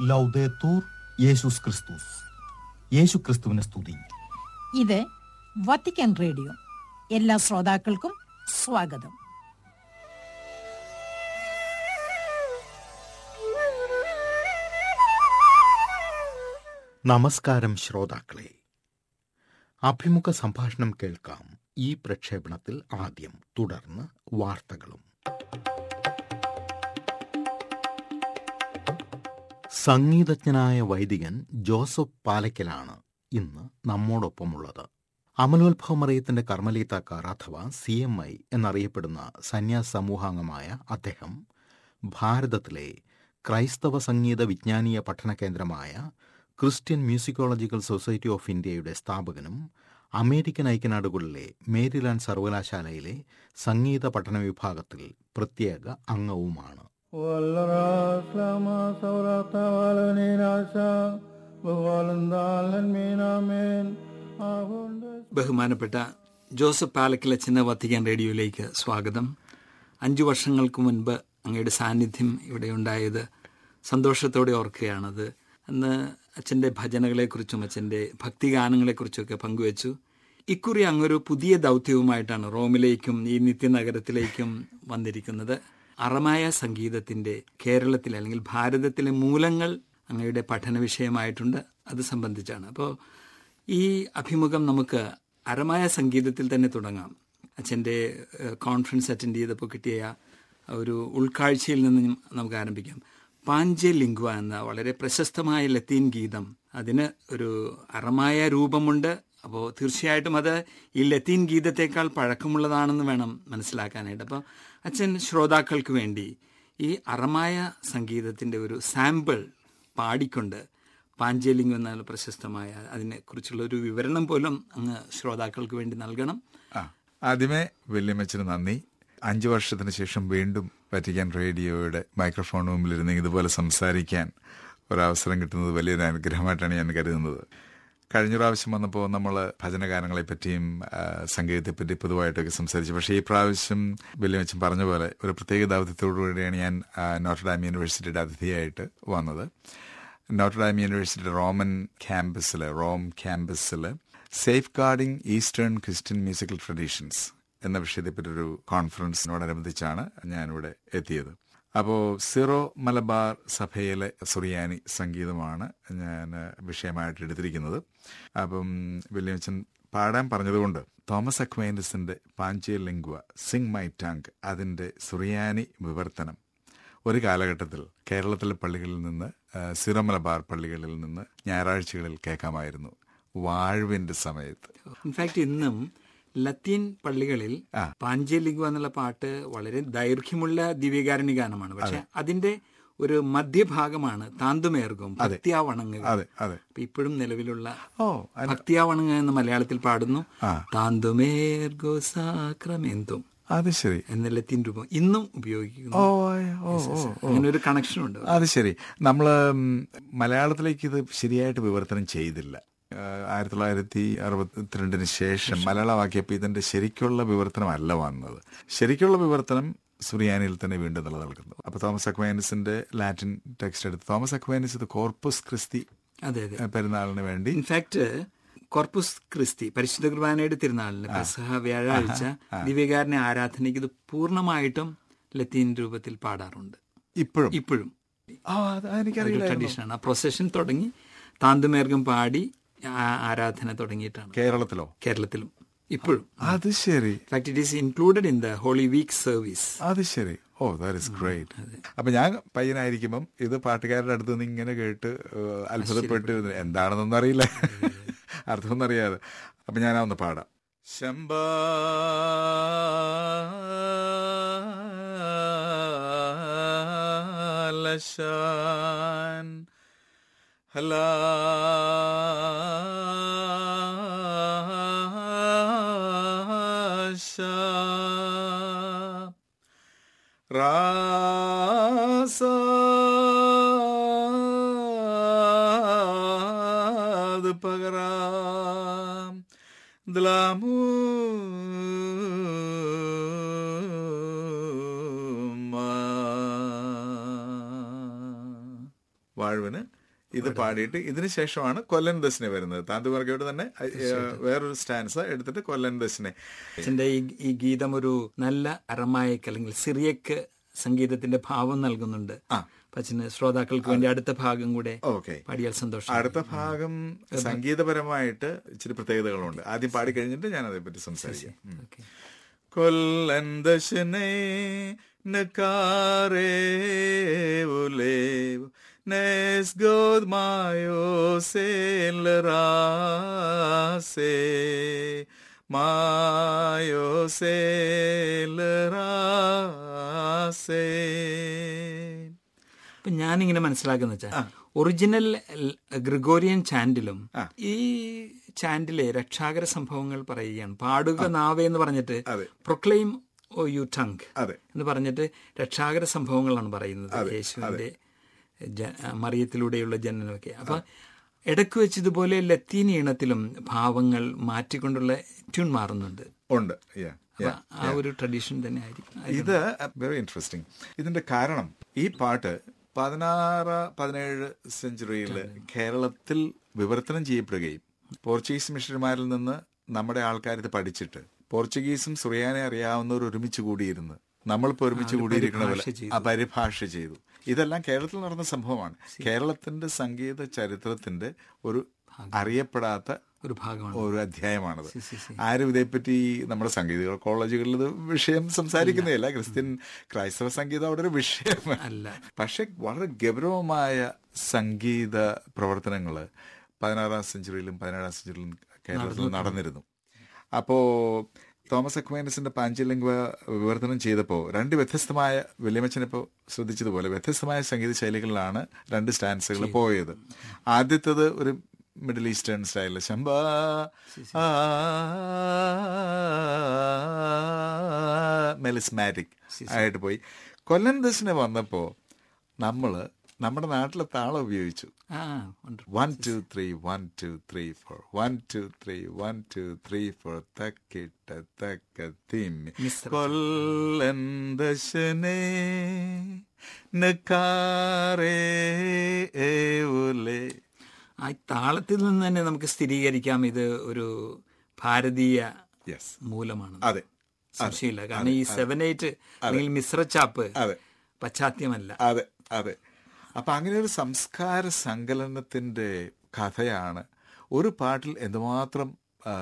ലൗദേത്തൂർ യേശുസ് ക്രിസ്തുസ് യേശു ക്രിസ്തുവിനെ സ്തുതി ഇത് വത്തിക്കാൻ റേഡിയോ എല്ലാ ശ്രോതാക്കൾക്കും സ്വാഗതം നമസ്കാരം ശ്രോതാക്കളെ അഭിമുഖ സംഭാഷണം കേൾക്കാം ഈ പ്രക്ഷേപണത്തിൽ ആദ്യം തുടർന്ന് വാർത്തകളും സംഗീതജ്ഞനായ വൈദികൻ ജോസഫ് പാലക്കലാണ് ഇന്ന് നമ്മോടൊപ്പമുള്ളത് അമലോത്ഭവമറിയത്തിന്റെ കർമ്മലീത്താക്കാർ അഥവാ സി എം ഐ എന്നറിയപ്പെടുന്ന സന്യാസ സമൂഹാംഗമായ അദ്ദേഹം ഭാരതത്തിലെ ക്രൈസ്തവ സംഗീത വിജ്ഞാനീയ പഠന കേന്ദ്രമായ ക്രിസ്ത്യൻ മ്യൂസിക്കോളജിക്കൽ സൊസൈറ്റി ഓഫ് ഇന്ത്യയുടെ സ്ഥാപകനും അമേരിക്കൻ ഐക്യനാടുകളിലെ മേരിലാൻഡ് സർവകലാശാലയിലെ സംഗീത പഠന വിഭാഗത്തിൽ പ്രത്യേക അംഗവുമാണ് والراس لما ثورة والنيراسا بوالندال مين آمين ബഹുമാനപ്പെട്ട ജോസഫ് പാലക്കിലച്ചന് വത്തിക്കാൻ റേഡിയോയിലേക്ക് സ്വാഗതം അഞ്ചു വർഷങ്ങൾക്ക് മുൻപ് അങ്ങയുടെ സാന്നിധ്യം ഇവിടെ ഉണ്ടായത് സന്തോഷത്തോടെ ഓർക്കുകയാണത് അന്ന് അച്ഛൻ്റെ ഭജനകളെക്കുറിച്ചും അച്ഛൻ്റെ ഭക്തിഗാനങ്ങളെക്കുറിച്ചൊക്കെ പങ്കുവച്ചു ഇക്കുറി അങ്ങൊരു പുതിയ ദൗത്യവുമായിട്ടാണ് റോമിലേക്കും ഈ നിത്യനഗരത്തിലേക്കും വന്നിരിക്കുന്നത് അറമായ സംഗീതത്തിൻ്റെ കേരളത്തിൽ അല്ലെങ്കിൽ ഭാരതത്തിലെ മൂലങ്ങൾ അങ്ങയുടെ പഠന വിഷയമായിട്ടുണ്ട് അത് സംബന്ധിച്ചാണ് അപ്പോൾ ഈ അഭിമുഖം നമുക്ക് അരമായ സംഗീതത്തിൽ തന്നെ തുടങ്ങാം അച്ഛൻ്റെ കോൺഫറൻസ് അറ്റൻഡ് ചെയ്തപ്പോൾ കിട്ടിയ ഒരു ഉൾക്കാഴ്ചയിൽ നിന്നും നമുക്ക് ആരംഭിക്കാം പാഞ്ചെ ലിംഗ്വ എന്ന വളരെ പ്രശസ്തമായ ലത്തീൻ ഗീതം അതിന് ഒരു അറമായ രൂപമുണ്ട് അപ്പോൾ തീർച്ചയായിട്ടും അത് ഈ ലത്തീൻ ഗീതത്തെക്കാൾ പഴക്കമുള്ളതാണെന്ന് വേണം മനസ്സിലാക്കാനായിട്ട് അപ്പോൾ അച്ഛൻ ശ്രോതാക്കൾക്ക് വേണ്ടി ഈ അറമായ സംഗീതത്തിൻ്റെ ഒരു സാമ്പിൾ പാടിക്കൊണ്ട് പാഞ്ചേലിംഗ് എന്നാൽ പ്രശസ്തമായ അതിനെക്കുറിച്ചുള്ള ഒരു വിവരണം പോലും അങ്ങ് ശ്രോതാക്കൾക്ക് വേണ്ടി നൽകണം ആ ആദ്യമേ വല്യമ്മച്ചന് നന്ദി അഞ്ചു വർഷത്തിന് ശേഷം വീണ്ടും വറ്റിക്കാൻ റേഡിയോയുടെ മൈക്രോഫോൺ മുമ്പിലിരുന്ന് ഇതുപോലെ സംസാരിക്കാൻ ഒരവസരം കിട്ടുന്നത് വലിയൊരു അനുഗ്രഹമായിട്ടാണ് ഞാൻ കരുതുന്നത് കഴിഞ്ഞ പ്രാവശ്യം വന്നപ്പോൾ നമ്മൾ ഭജനഗാനങ്ങളെ പറ്റിയും സംഗീതത്തെപ്പറ്റി പൊതുവായിട്ടൊക്കെ സംസാരിച്ചു പക്ഷേ ഈ പ്രാവശ്യം വല്യമ്മച്ചൻ പറഞ്ഞ പോലെ ഒരു പ്രത്യേക ദൗത്യത്തോടുകൂടിയാണ് ഞാൻ നോട്ടർഡാം യൂണിവേഴ്സിറ്റിയുടെ അതിഥിയായിട്ട് വന്നത് നോട്ടർഡാം യൂണിവേഴ്സിറ്റിയുടെ റോമൻ ക്യാമ്പസിൽ റോം ക്യാമ്പസിൽ safeguarding eastern Christian musical traditions എന്ന വിഷയത്തെപ്പറ്റി ഒരു കോൺഫറൻസിനോടനുബന്ധിച്ചാണ് ഞാനിവിടെ എത്തിയത് അപ്പോൾ സീറോ മലബാർ സഭയിലെ സുറിയാനി സംഗീതമാണ് ഞാൻ വിഷയമായിട്ട് എടുത്തിരിക്കുന്നത് അപ്പം വില്യംസൺ പാടാൻ പറഞ്ഞതുകൊണ്ട് തോമസ് അക്വൈൻഡസിന്റെ Pange Lingua sing my tongue അതിന്റെ സുറിയാനി വിവർത്തനം ഒരു കാലഘട്ടത്തിൽ കേരളത്തിലെ പള്ളികളിൽ നിന്ന് സീറോ മലബാർ പള്ളികളിൽ നിന്ന് ഞായറാഴ്ചകളിൽ കേൾക്കാമായിരുന്നു വാഴ്വിന്റെ സമയത്ത് ഇൻഫാക്ട് ഇന്നും ലത്തീൻ പള്ളികളിൽ പാഞ്ചേലിംഗു എന്നുള്ള പാട്ട് വളരെ ദൈർഘ്യമുള്ള ദിവ്യകാരണി ഗാനമാണ് പക്ഷെ അതിന്റെ ഒരു മധ്യഭാഗമാണ് താന്തുമേർഗം ഭക്തിയാവണങ്ങുക അതെ അതെ ഇപ്പോഴും നിലവിലുള്ള ഓ ഭക്തിയാവണങ്ങ എന്ന് മലയാളത്തിൽ പാടുന്നു താന്തുമേർഗോ സാക്രമെന്തും അത് ശരി എന്ന ലത്തീൻ രൂപം ഇന്നും ഉപയോഗിക്കുന്നു ഓ ഓ ഓ അങ്ങനെ ഒരു കണക്ഷൻ ഉണ്ട് അത് ശരി നമ്മൾ മലയാളത്തിലേക്ക് ഇത് ശരിയായിട്ട് വിവർത്തനം ചെയ്തില്ല ആയിരത്തി തൊള്ളായിരത്തി അറുപത്തിരണ്ടിന് ശേഷം മലയാളമാക്കിയപ്പോൾ ഇതിന്റെ ശരിക്കുള്ള വിവർത്തനമല്ല വന്നത് ശരിക്കുള്ള വിവർത്തനം സുറിയാനിയിൽ തന്നെ വീണ്ടും നിലനിൽക്കുന്നു അപ്പൊ തോമസ് അക്വൈനസിന്റെ ലാറ്റിൻ ടെക്സ്റ്റ് എടുത്ത് തോമസ് അക്വൈനസ് ഇത് കോർപ്പസ് ക്രിസ്തി അതെ അതെ പെരുന്നാളിന് വേണ്ടി ഇൻഫാക്ട് കോർപ്പസ് ക്രിസ്തി പരിശുദ്ധ കുർബാനയുടെ തിരുനാളിന് പെസഹ വ്യാഴാഴ്ച ദിവ്യകാരനെ ആരാധനയ്ക്ക് ഇത് പൂർണ്ണമായിട്ടും ലത്തീൻ രൂപത്തിൽ പാടാറുണ്ട് ഇപ്പോഴും ഇപ്പോഴും ആ എനിക്കറിയില്ല ട്രഡീഷനാണ് ആ പ്രൊസഷൻ തുടങ്ങി താന്തുമേർഗം പാടി ആരാധന തുടങ്ങിയിട്ടാണ് കേരളത്തിലോ കേരളത്തിലും ഇപ്പോഴും അത് ശരി in fact it is included in the Holy Week service അത് ശരി ഓ ദാറ്റ് ഇസ് ഗ്രേറ്റ് അപ്പൊ ഞാൻ പയ്യനായിരിക്കുമ്പം ഇത് പാട്ടുകാരുടെ അടുത്ത് നിന്ന് ഇങ്ങനെ കേട്ട് അത്ഭുതപ്പെട്ട് എന്താണെന്നൊന്നും അറിയില്ല അർത്ഥമൊന്നും അറിയാതെ അപ്പൊ ഞാൻ ഒന്ന് പാടാം ശംബ ലശാൻ ഹലാ റാസാദ് പകരാം ദ്ലാമൂ വാഴുവിന് ഇത് പാടിയിട്ട് ഇതിന് ശേഷമാണ് കൊല്ലൻ ദശനെ വരുന്നത് താന്തുവർഗയോട് തന്നെ ഏഹ്, വേറൊരു സ്റ്റാൻസ് എടുത്തിട്ട് കൊല്ലൻ ദശനെ അച്ഛന്റെ ഈ ഈ ഗീതം ഒരു നല്ല അറമായക്ക് അല്ലെങ്കിൽ സിറിയക്ക് സംഗീതത്തിന്റെ ഭാവം നൽകുന്നുണ്ട് അപ്പൊ അച്ഛന് ശ്രോതാക്കൾക്ക് വേണ്ടി അടുത്ത ഭാഗം കൂടെ ഓക്കെ പാടിയാൽ സന്തോഷം അടുത്ത ഭാഗം സംഗീതപരമായിട്ട് ഇച്ചിരി പ്രത്യേകതകളുണ്ട് ആദ്യം പാടി കഴിഞ്ഞിട്ട് ഞാൻ അതേപ്പറ്റി സംസാരിക്കാം ഉം. ഓക്കെ കൊല്ലൻ ദശനെ നക്കാരേ ഉലേവ് നെസ് ഗോദ് മായോ സേലറാസേ മായോ സേലറാസേ അപ്പൊ ഞാനിങ്ങനെ മനസ്സിലാക്കുന്ന വെച്ചാൽ ഒറിജിനൽ ൽ- ഗ്രിഗോറിയൻ ചാൻഡിലും ഈ ചാൻഡിലെ രക്ഷാകര സംഭവങ്ങൾ പറയുകയാണ് പാടുക നാവേ എന്ന് പറഞ്ഞിട്ട് അതെ. പ്രൊക്ലെയിം ഓ യു ടങ് അതെ. എന്ന് പറഞ്ഞിട്ട് രക്ഷാകര സംഭവങ്ങളാണ് പറയുന്നത് യേശുവിന്റെ ജ- മറിയത്തിലൂടെയുള്ള ജനനമൊക്കെ അപ്പൊ ഇടയ്ക്ക് വെച്ച് ഇതുപോലെ ലത്തീൻ ഈണത്തിലും ഭാവങ്ങൾ മാറ്റിക്കൊണ്ടുള്ള ട്യൂൺ മാറുന്നുണ്ട് ഉണ്ട് yeah, അപ്പൊ yeah. ആ ഒരു ട്രഡീഷൻ തന്നെ ആയിരിക്കും ഇത് വെരി ഇൻട്രസ്റ്റിംഗ് ഇതിന്റെ കാരണം ഈ പാട്ട് പതിനാറ് പതിനേഴ് സെഞ്ചുറിയിൽ കേരളത്തിൽ വിവർത്തനം ചെയ്യപ്പെടുകയും പോർച്ചുഗീസ് മിഷണറിമാരിൽ നിന്ന് നമ്മുടെ ആൾക്കാർ ഇത് പഠിച്ചിട്ട് പോർച്ചുഗീസും സുറിയാനെ അറിയാവുന്നവർ ഒരുമിച്ച് കൂടിയിരുന്ന് നമ്മളിപ്പോൾ ഒരുമിച്ച് കൂടിയിരിക്കുന്ന പോലെ പരിഭാഷ ചെയ്തു. ആ പരിഭാഷ ചെയ്തു ഇതെല്ലാം കേരളത്തിൽ നടന്ന സംഭവമാണ് കേരളത്തിന്റെ സംഗീത ചരിത്രത്തിന്റെ ഒരു അറിയപ്പെടാത്ത ഒരു ഭാഗമാണ് ഒരു അധ്യായമാണത് ആരും ഇതേപ്പറ്റി നമ്മുടെ സംഗീത കോളേജുകളിൽ ഇത് വിഷയം സംസാരിക്കുന്നതല്ല ക്രിസ്ത്യൻ ക്രൈസ്തവ സംഗീതം അവിടെ ഒരു വിഷയം അല്ല പക്ഷെ വളരെ ഗൗരവമായ സംഗീത പ്രവർത്തനങ്ങൾ പതിനാറാം സെഞ്ചുറിയിലും പതിനേഴാം സെഞ്ചുറിയിലും കേരളത്തിൽ നടന്നിരുന്നു അപ്പോ തോമസ് അക്വൈനസിന്റെ പാഞ്ചലിംഗ വിവർത്തനം ചെയ്തപ്പോൾ രണ്ട് വ്യത്യസ്തമായ വലിയമച്ചനിപ്പോൾ ശ്രദ്ധിച്ചതുപോലെ വ്യത്യസ്തമായ സംഗീത ശൈലികളിലാണ് രണ്ട് സ്റ്റാൻസുകൾ പോയത് ആദ്യത്തത് ഒരു മിഡിൽ ഈസ്റ്റേൺ സ്റ്റൈലിൽ ശംബ മെലിസ്മാറ്റിക് ആയിട്ട് പോയി കൊല്ലൻ ദശന് വന്നപ്പോൾ നമ്മൾ നമ്മുടെ നാട്ടിലെ താളം ഉപയോഗിച്ചു ആ wonderful. One two three one two three four one two three one two three four തക്കിട്ട തക്ക തിമ്മി മിശ്ര. കൊല്ലൻ ദശനെ നക്കാരേ ഉലേ ആ താളത്തിൽ നിന്ന് തന്നെ നമുക്ക് സ്ഥിരീകരിക്കാം ഇത് ഒരു ഭാരതീയ യെസ് മൂലമാണ് അതെ സംശയമില്ല കാരണം ഈ സെവൻ എയ്റ്റ് അല്ലെങ്കിൽ മിശ്രച്ചാപ്പ് അതെ. പശ്ചാത്യമല്ല അതെ അതെ അപ്പൊ അങ്ങനെ ഒരു സംസ്കാര സങ്കലനത്തിന്റെ കഥയാണ് ഒരു പാട്ടിൽ എന്തുമാത്രം ആ,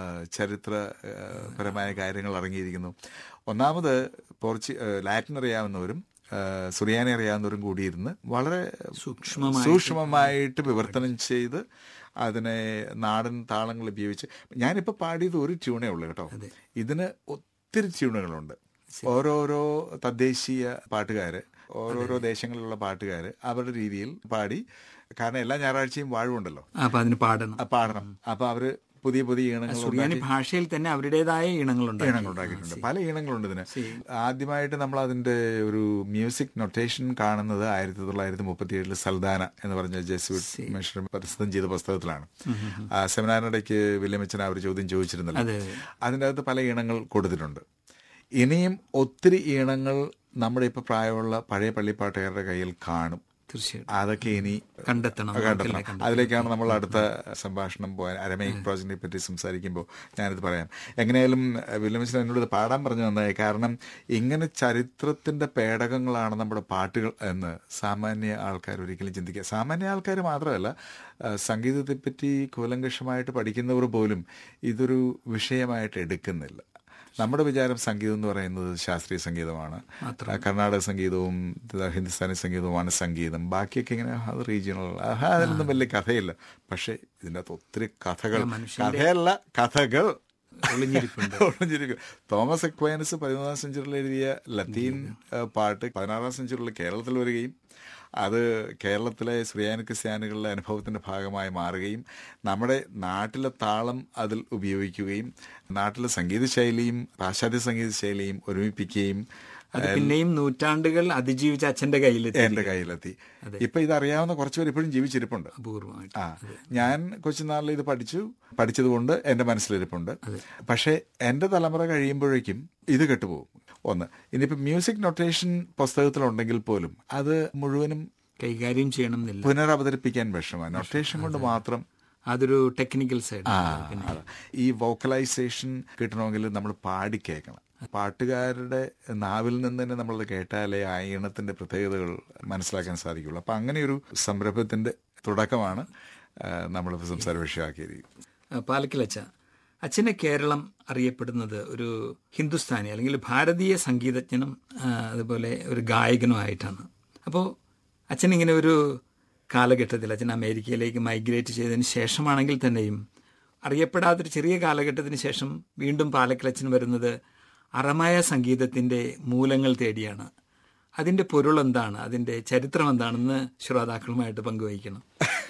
ചരിത്രപരമായ കാര്യങ്ങൾ അടങ്ങിയിരിക്കുന്നു ഒന്നാമത് പോർച്ചി ആ, ലാറ്റിൻ അറിയാവുന്നവരും ആ, സുറിയാനി അറിയാവുന്നവരും കൂടിയിരുന്ന് വളരെ സൂക്ഷ്മമായിട്ട് സൂക്ഷ്മമായിട്ട് വിവർത്തനം ചെയ്ത് അതിനെ നാടൻ താളങ്ങൾ ഉപയോഗിച്ച് ഞാനിപ്പോൾ പാടിയത് ഒരു ട്യൂണേ ഉള്ളൂ കേട്ടോ ഇതിന് ഒത്തിരി ട്യൂണുകളുണ്ട് ഓരോരോ തദ്ദേശീയ പാട്ടുകാര് ഓരോരോ ദേശങ്ങളിലുള്ള പാട്ടുകാര് അവരുടെ രീതിയിൽ പാടി കാരണം എല്ലാ ഞായറാഴ്ചയും വാഴവുണ്ടല്ലോ അപ്പൊ അതിന് പാടണം ആ, പാടണം അപ്പൊ അവര് പുതിയ പുതിയ ഈണങ്ങൾ സുറിയാനി ഭാഷയിൽ തന്നെ അവരുടേതായ ഈണങ്ങളുണ്ട് ഈണങ്ങൾ ഉണ്ടാക്കിയിട്ടുണ്ട് പല ഈണങ്ങളുണ്ട് ഇതിന് ആദ്യമായിട്ട് നമ്മൾ അതിന്റെ ഒരു മ്യൂസിക് നൊട്ടേഷൻ കാണുന്നത് ആയിരത്തി തൊള്ളായിരത്തി മുപ്പത്തി ഏഴില് സൽദാന എന്ന് പറഞ്ഞ ജെസ്വിറ്റ് മിഷൻ പ്രസിദ്ധം ചെയ്ത പുസ്തകത്തിലാണ് ആ സെമിനാറിനിടയ്ക്ക് വില്യമച്ചൻ അവർ ചോദ്യം ചോദിച്ചിരുന്നല്ലോ അതെ അതെ അതിൻ്റെ അകത്ത് പല ഈണങ്ങൾ കൊടുത്തിട്ടുണ്ട് ഇനിയും ഒത്തിരി ഈണങ്ങൾ നമ്മുടെ ഇപ്പൊ പ്രായമുള്ള പഴയ പള്ളിപ്പാട്ടുകാരുടെ കയ്യിൽ കാണും തീർച്ചയായിട്ടും അതൊക്കെ ഇനി കണ്ടെത്തണം കണ്ടെത്തണം കണ്ടെത്തണം. അതിലേക്കാണ് നമ്മൾ അടുത്ത സംഭാഷണം പോകാൻ അരമൈക് പ്രോജക്റ്റിനെ പറ്റി സംസാരിക്കുമ്പോൾ ഞാനിത് പറയാം എങ്ങനെയായാലും വില്യംസിന് എന്നോട് ഇത് പാടാൻ പറഞ്ഞു നന്നായി കാരണം ഇങ്ങനെ ചരിത്രത്തിന്റെ പേടകങ്ങളാണ് നമ്മുടെ പാട്ടുകൾ എന്ന് സാമാന്യ ആൾക്കാർ ഒരിക്കലും ചിന്തിക്കുക സാമാന്യ ആൾക്കാർ മാത്രമല്ല ആ, സംഗീതത്തെപ്പറ്റി കൂലങ്കഷമായിട്ട് പഠിക്കുന്നവർ പോലും ഇതൊരു വിഷയമായിട്ട് എടുക്കുന്നില്ല നമ്മുടെ വിചാരം സംഗീതം എന്ന് പറയുന്നത് ശാസ്ത്രീയ സംഗീതമാണ് ആ, കർണാടക സംഗീതവും ഇത് ഹിന്ദുസ്ഥാനി സംഗീതവുമാണ് സംഗീതം ബാക്കിയൊക്കെ ഇങ്ങനെ അത് റീജിയണൽ അതിലൊന്നും വലിയ കഥയില്ല പക്ഷെ ഇതിൻ്റെ അകത്ത് ഒത്തിരി കഥകൾ കഥയല്ല കഥകൾ ഒളിഞ്ഞിരിപ്പുണ്ട് ഒളിഞ്ഞിരിക്കും തോമസ് എക്വൈനസ് പതിമൂന്നാം സെഞ്ചുറിയിൽ എഴുതിയ ലത്തീൻ ആ, പാട്ട് പതിനാറാം സെഞ്ചുറിയിൽ കേരളത്തിൽ വരികയും അത് കേരളത്തിലെ ശ്രീയാനി ക്രിസ്ത്യാനികളുടെ അനുഭവത്തിന്റെ ഭാഗമായി മാറുകയും നമ്മുടെ നാട്ടിലെ താളം അതിൽ ഉപയോഗിക്കുകയും നാട്ടിലെ സംഗീത ശൈലിയും പാശ്ചാത്യ സംഗീത ശൈലിയും ഒരുമിപ്പിക്കുകയും അത് പിന്നെയും നൂറ്റാണ്ടുകൾ അതിജീവിച്ച അച്ഛന്റെ കയ്യിലെത്തി എന്റെ കയ്യിലെത്തി ഇപ്പൊ ഇതറിയാവുന്ന കുറച്ചുപേർ ഇപ്പോഴും ജീവിച്ചിരിപ്പുണ്ട് അപൂർവമായിട്ട് ആ ഞാൻ കൊച്ചുനാളിൽ ഇത് പഠിച്ചു പഠിച്ചതുകൊണ്ട് എന്റെ മനസ്സിലിരിപ്പുണ്ട് പക്ഷേ എന്റെ തലമുറ കഴിയുമ്പോഴേക്കും ഇത് കെട്ടുപോകും ഒന്ന് ഇനിയിപ്പോ മ്യൂസിക് നൊട്ടേഷൻ പുസ്തകത്തിലുണ്ടെങ്കിൽ പോലും അത് മുഴുവനും കൈകാര്യം ചെയ്യണം എന്നില്ല പുനരവതരിപ്പിക്കാൻ വിഷമമാണ് നൊട്ടേഷൻ കൊണ്ട് മാത്രം അതൊരു ടെക്നിക്കൽ സൈഡ് ആ, അതെ. ഈ വോക്കലൈസേഷൻ കിട്ടണമെങ്കിൽ നമ്മൾ പാടി കേൾക്കണം പാട്ടുകാരുടെ നാവിൽ നിന്ന് തന്നെ നമ്മളത് കേട്ടാലേ ആ ഈണത്തിന്റെ പ്രത്യേകതകൾ മനസ്സിലാക്കാൻ സാധിക്കുള്ളൂ അപ്പൊ അങ്ങനെ ഒരു സംരംഭത്തിന്റെ തുടക്കമാണ് ആ, നമ്മളിപ്പോൾ സംസാര വിഷയമാക്കിയിരിക്കുന്നത് പാലക്കിലച്ച അച്ഛനെ കേരളം അറിയപ്പെടുന്നത് ഒരു ഹിന്ദുസ്ഥാനി അല്ലെങ്കിൽ ഭാരതീയ സംഗീതജ്ഞനും ആ, അതുപോലെ ഒരു ഗായകനുമായിട്ടാണ് അപ്പോൾ അച്ഛൻ ഇങ്ങനെ ഒരു കാലഘട്ടത്തിൽ അച്ഛൻ അമേരിക്കയിലേക്ക് മൈഗ്രേറ്റ് ചെയ്തതിന് ശേഷമാണെങ്കിൽ തന്നെയും അറിയപ്പെടാത്തൊരു ചെറിയ കാലഘട്ടത്തിന് ശേഷം വീണ്ടും പാലക്കിലച്ചൻ വരുന്നത് അറമായ സംഗീതത്തിൻ്റെ മൂലങ്ങൾ തേടിയാണ് അതിൻ്റെ പൊരുൾ എന്താണ് അതിൻ്റെ ചരിത്രം എന്താണെന്ന് ശ്രോതാക്കളുമായിട്ട് പങ്കുവയ്ക്കണം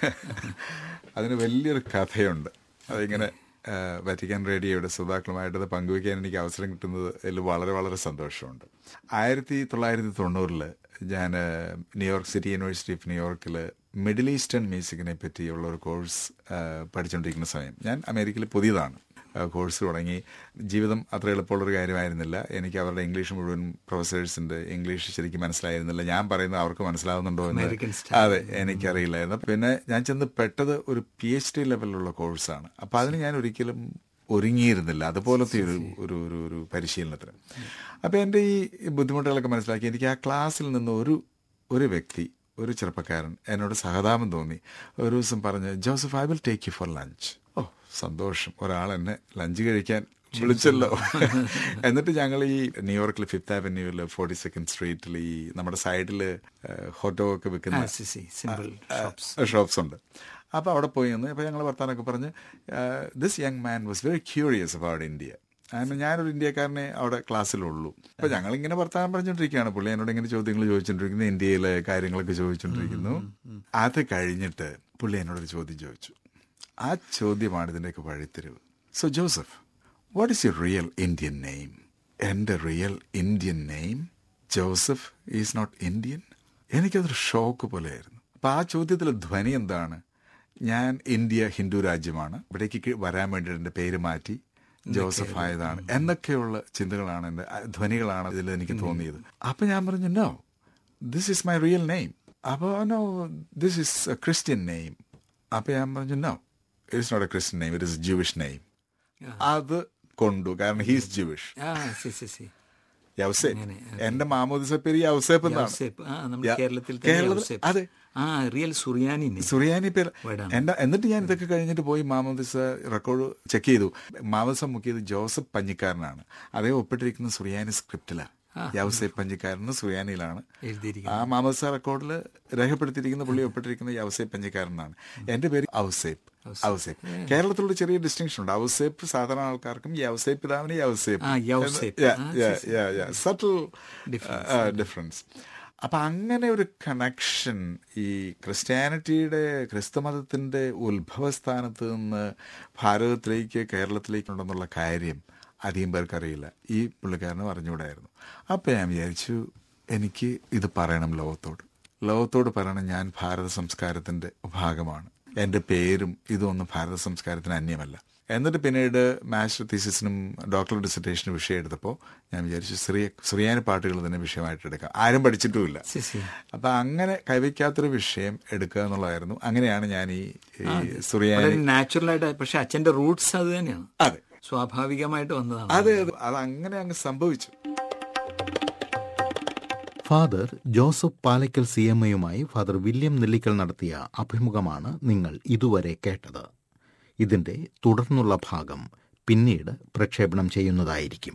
അതിന് വലിയൊരു കഥയുണ്ട് അതിങ്ങനെ ആ, വറ്റിക്കാൻ റേഡിയോയുടെ ശ്രോതാക്കളുമായിട്ട് അത് പങ്കുവയ്ക്കാൻ എനിക്ക് അവസരം കിട്ടുന്നത് അതിൽ വളരെ വളരെ സന്തോഷമുണ്ട് ആയിരത്തി തൊള്ളായിരത്തി തൊണ്ണൂറിൽ ഞാൻ ആ, ന്യൂയോർക്ക് സിറ്റി യൂണിവേഴ്സിറ്റി ഓഫ് ന്യൂയോർക്കിൽ മിഡിൽ ഈസ്റ്റേൺ മ്യൂസിക്കിനെ പറ്റിയുള്ള ഒരു കോഴ്സ് ആ, പഠിച്ചുകൊണ്ടിരിക്കുന്ന സമയം ഞാൻ അമേരിക്കയിൽ പുതിയതാണ് ആ, കോഴ്സ് തുടങ്ങി ജീവിതം അത്ര എളുപ്പമുള്ളൊരു കാര്യമായിരുന്നില്ല എനിക്ക് അവരുടെ ഇംഗ്ലീഷ് മുഴുവൻ പ്രൊഫസേഴ്സിൻ്റെ ഇംഗ്ലീഷ് ശരിക്കും മനസ്സിലായിരുന്നില്ല ഞാൻ പറയുന്നത് അവർക്ക് മനസ്സിലാവുന്നുണ്ടോ എന്ന് American അതെ എനിക്കറിയില്ലായിരുന്നു പിന്നെ ഞാൻ ചെന്ന് പെട്ടത് ഒരു പി എച്ച് ഡി ലെവലിലുള്ള കോഴ്സാണ് അപ്പം അതിന് ഞാൻ ഒരിക്കലും ഒരുങ്ങിയിരുന്നില്ല അതുപോലത്തെ ഒരു ഒരു ഒരു ഒരു പരിശീലനത്തിന് അപ്പം എൻ്റെ ഈ ബുദ്ധിമുട്ടുകളൊക്കെ മനസ്സിലാക്കി എനിക്ക് ആ ക്ലാസ്സിൽ നിന്ന് ഒരു ഒരു വ്യക്തി ഒരു ചെറുപ്പക്കാരൻ എന്നോട് സഹതാപം തോന്നി ഒരു ദിവസം പറഞ്ഞ് Joseph I will take you for lunch ഓ സന്തോഷം ഒരാൾ എന്നെ ലഞ്ച് കഴിക്കാൻ വിളിച്ചല്ലോ എന്നിട്ട് ഞങ്ങൾ ഈ ന്യൂയോർക്കിൽ ഫിഫ്ത് ആവന്യൂവിൽ ഫോർട്ടി സെക്കൻഡ് സ്ട്രീറ്റിൽ ഈ നമ്മുടെ സൈഡിൽ ഹോട്ടോ ഒക്കെ വിൽക്കുന്ന ആ, സി, സി, simple shops. ഷോപ്സ് ഉണ്ട് അപ്പോൾ അവിടെ പോയി നിന്ന് അപ്പോൾ ഞങ്ങൾ വർത്താനൊക്കെ പറഞ്ഞ് this young man was very curious about India കാരണം ഞാനൊരു ഇന്ത്യക്കാരനെ അവിടെ ക്ലാസ്സിലുള്ളൂ അപ്പോൾ ഞങ്ങളിങ്ങനെ വർത്താനം പറഞ്ഞുകൊണ്ടിരിക്കുകയാണ് പുള്ളി എന്നോട് ഇങ്ങനെ ചോദ്യങ്ങൾ ചോദിച്ചുകൊണ്ടിരിക്കുന്നു ഇന്ത്യയിലെ കാര്യങ്ങളൊക്കെ ചോദിച്ചുകൊണ്ടിരിക്കുന്നു അത് കഴിഞ്ഞിട്ട് പുള്ളി എന്നോടൊരു ചോദ്യം ചോദിച്ചു ആ ചോദ്യമാണ് ഇതിൻ്റെയൊക്കെ വഴിത്തിരിവ് so Joseph what is your real Indian name എൻ്റെ real Indian name Joseph is not Indian എനിക്കതൊരു ഷോക്ക് പോലെയായിരുന്നു അപ്പം ആ ചോദ്യത്തിലെ ധ്വനി എന്താണ് ഞാൻ ഇന്ത്യ ഹിന്ദു രാജ്യമാണ് ഇവിടേക്ക് കി- വരാൻ വേണ്ടിയിട്ട് എൻ്റെ പേര് മാറ്റി ജോസഫ് ആയതാണ് എന്നൊക്കെയുള്ള ചിന്തകളാണ് എൻ്റെ ആ, ധ്വനികളാണ് ഇതിൽ എനിക്ക് തോന്നിയത് അപ്പം ഞാൻ പറഞ്ഞു no this is my real name അപ്പോൾ no this is a Christian name അപ്പോൾ ഞാൻ പറഞ്ഞു no it's not a Christian name it is Jewish name അത് കൊണ്ടു കാരണം ഹീസ് ജൂവിഷ് ആ സി സി സി യൗസേപ്പ് അങ്ങനെ, എന്റെ മാമോദിസ പേര് യൗസേപ്പ് എന്നാണ് യൗസേപ്പ്. ആ നമ്മുടെ യ- കേരളത്തിൽ തന്നെ കേരളത്തിൽ- യൗസേപ്പ്. അതെ ആ റിയൽ സുറിയാനി name. സുറിയാനി പേര് വേടാണ്. എന്റെ എന്നിട്ട് ഞാൻ ഇതൊക്കെ കഴിഞ്ഞിട്ട് പോയി മാമോദിസ റെക്കോർഡ് ചെക്ക് ചെയ്തു മാമോദിസ മുക്കിയത് ജോസഫ് പഞ്ഞിക്കാരനാണ് അതേ ഒപ്പിട്ടിരിക്കുന്ന സുറിയാനി സ്ക്രിപ്റ്റിലാണ് യൗസേപ്പ് പഞ്ഞിക്കാരന് സുറിയാനിയിലാണ് എഴുതിയിരിക്കുന്നത്. ആ മാമോദിസ റെക്കോർഡിൽ രേഖപ്പെടുത്തിയിരിക്കുന്ന പുള്ളി ഒപ്പിട്ടിരിക്കുന്ന യൗസേപ്പ് പഞ്ഞിക്കാരനാണ് എന്റെ പേര് ഔസേപ്പ് ഔസേപ്പ് കേരളത്തിലുള്ള ചെറിയ ഡിസ്റ്റിങ്ഷൻ ഉണ്ട് ഔസേപ്പ് സാധാരണ ആൾക്കാർക്കും യൗസേപ്പ് പിതാവിന് യൗസേപ്പ് ആ, യൗസേപ്പ്. ആ, സട്ടിൽ ഡിഫറൻസ് അപ്പൊ അങ്ങനെ ഒരു കണക്ഷൻ ഈ ക്രിസ്ത്യാനിറ്റിയുടെ ക്രിസ്തുമതത്തിന്റെ ഉത്ഭവസ്ഥാനത്ത് നിന്ന് ഭാരതത്തിലേക്ക് കേരളത്തിലേക്ക് ഉണ്ടെന്നുള്ള കാര്യം അധികം പേർക്കറിയില്ല ഈ പുള്ളിക്കാരനും അറിഞ്ഞുകൂടായിരുന്നു അപ്പൊ ഞാൻ വിചാരിച്ചു എനിക്ക് ഇത് പറയണം ലോകത്തോട് ലോകത്തോട് പറയണം ഞാൻ ഭാരത സംസ്കാരത്തിന്റെ ഭാഗമാണ് എൻ്റെ പേരും ഇതൊന്നും ഭാരത സംസ്കാരത്തിന് അന്യമല്ല എന്നിട്ട് പിന്നീട് മാസ്റ്റർ തീസിസിനും ഡോക്ടർ ഡിസർട്ടേഷനും വിഷയം എടുത്തപ്പോൾ ഞാൻ വിചാരിച്ചു ശ്രീ ശ്രീയാനി പാട്ടുകൾ തന്നെ വിഷയമായിട്ട് എടുക്കാം ആരും പഠിച്ചിട്ടുമില്ല സി, സി. അപ്പൊ അങ്ങനെ കൈവയ്ക്കാത്തൊരു വിഷയം എടുക്കുക എന്നുള്ളതായിരുന്നു അങ്ങനെയാണ് ഞാൻ ഈ ഈ സുറിയാനി വളരെ നാച്ചുറൽ ആയിട്ട് പക്ഷെ അച്ഛന്റെ റൂട്ട്സ് അത് തന്നെയാണ് അതെ സ്വാഭാവികമായിട്ട് വന്നതാണ് അതെ അതെ അത് അങ്ങനെ അങ്ങ് സംഭവിച്ചു Father Joseph Palackal C M എയുമായി ഫാദർ വില്യം നെല്ലിക്കൽ നടത്തിയ അഭിമുഖമാണ് നിങ്ങൾ ഇതുവരെ കേട്ടത് ഇതിന്റെ തുടർന്നുള്ള ഭാഗം പിന്നീട് പ്രക്ഷേപണം ചെയ്യുന്നതായിരിക്കും